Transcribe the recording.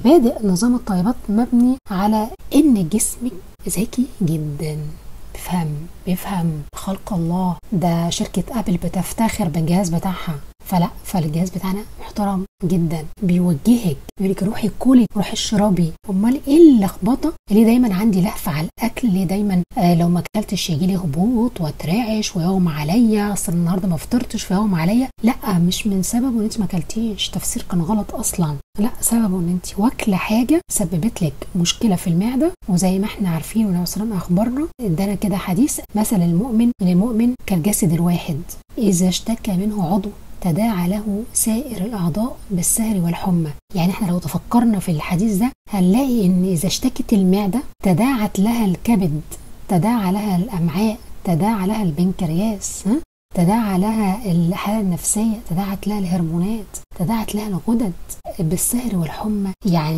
بادئ نظام الطيبات مبني على ان جسمك ذكي جدا بيفهم بيفهم خلق الله ده شركة ابل بتفتخر بالجهاز بتاعها فلا فالجهاز بتاعنا محترم جدا بيوجهك يقول لك روحي كلي روحي اشربي امال ايه اللخبطه اللي دايما عندي لهفه على الاكل اللي دايما آه لو ما اكلتش يجي لي هبوط واترعش ويوم عليا اصل النهارده ما فطرتش فيوم عليا لا مش من سبب ان انت ما اكلتيش تفسير كان غلط اصلا لا سببه ان انت واكله حاجه سببت لك مشكله في المعده وزي ما احنا عارفين والنبي صلى الله عليه وسلم اخبرنا ادانا كده حديث مثل المؤمن ان المؤمن كالجسد الواحد اذا اشتكى منه عضو تداعى له سائر الأعضاء بالسهر والحمى يعني احنا لو تفكرنا في الحديث ده هنلاقي ان إذا اشتكت المعدة تداعت لها الكبد تداعى لها الأمعاء تداعى لها البنكرياس ها؟ تداعى لها الحالة النفسية تداعت لها الهرمونات تداعت لها الغدد بالسهر والحمى يعني